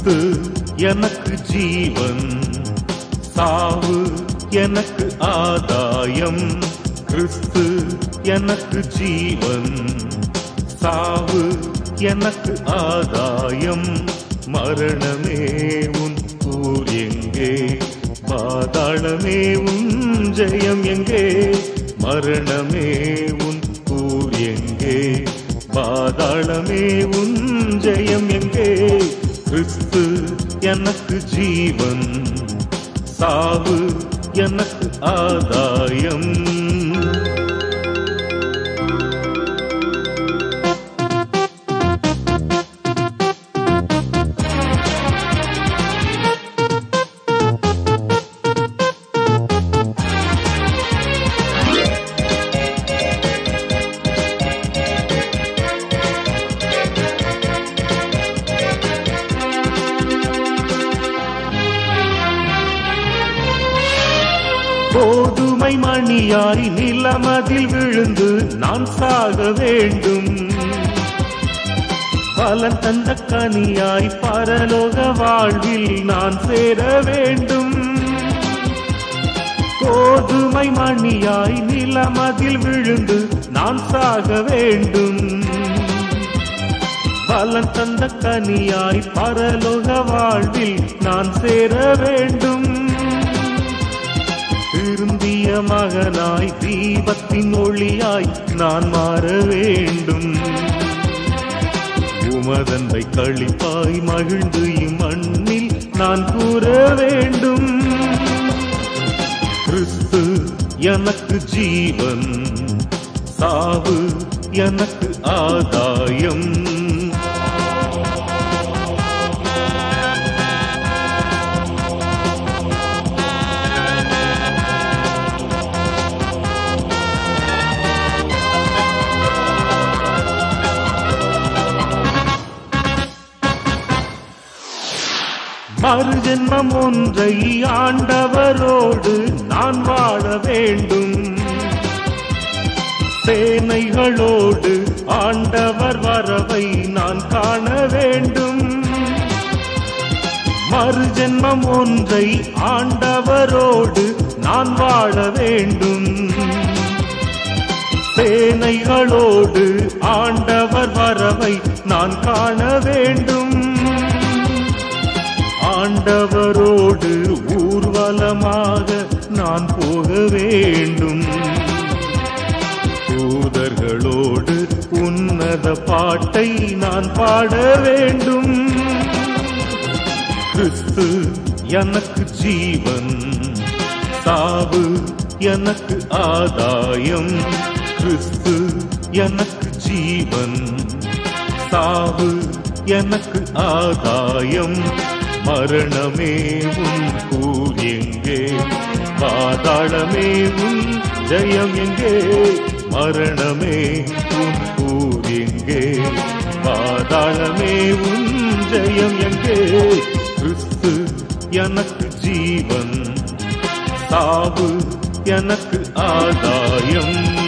கிறிஸ்து எனக்கு ஜீவன் சாவு எனக்கு ஆதாயம் கிறிஸ்து எனக்கு ஜீவன் சாவு எனக்கு ஆதாயம் மரணமே உன் ஊர் எங்கே பாதாளமே உன் ஜெயம் எங்கே மரணமே உன் ஊர் எங்கே பாதாளமே உன் ஜெயம் எங்கே கிறிஸ்து எனக்கு ஜீவன் சாவு எனக்கு ஆதாயம் கோதுமை மணியாய் நிலமதில் விழுந்து நான் சாக வேண்டும் பலன் தந்த கனியாய் பரலோக வாழ்வில் நான் சேர வேண்டும் கோதுமை மணியாய் நிலமதில் விழுந்து நான் சாக வேண்டும் பலன் தந்த கனியாய் பரலோக வாழ்வில் நான் சேர வேண்டும் திருந்திய மகனாய் தீபத்தின் ஒளியாய் நான் மாற வேண்டும் உமதன்பை கழிப்பாய் மகிழ்ந்து இம்மண்ணில் நான் கூற வேண்டும் கிறிஸ்து எனக்கு ஜீவன் சாவு எனக்கு ஆதாயம் மறுஜென்மம் ஒன்றை ஆண்டவரோடு நான் வாழ வேண்டும் சேனைகளோடு ஆண்டவர் வரவை நான் காண வேண்டும் மறுஜென்மம் ஒன்றை ஆண்டவரோடு நான் வாழ வேண்டும் சேனைகளோடு ஆண்டவர் வரவை நான் காண வேண்டும் ஆண்டவரோடு ஊர்வலமாக நான் போக வேண்டும் தூதர்களோடு உன்னத பாட்டை நான் பாட வேண்டும் கிறிஸ்து எனக்கு ஜீவன் சாவு எனக்கு ஆதாயம் கிறிஸ்து எனக்கு ஜீவன் சாவு எனக்கு ஆதாயம் மரணமே உன் கூர் எங்கே பாதாளமே உன் ஜெயம் எங்கே மரணமே உன் கூர் எங்கே பாதாளமே உன் ஜெயம் எங்கே கிறிஸ்து எனக்கு ஜீவன் சாவு எனக்கு ஆதாயம்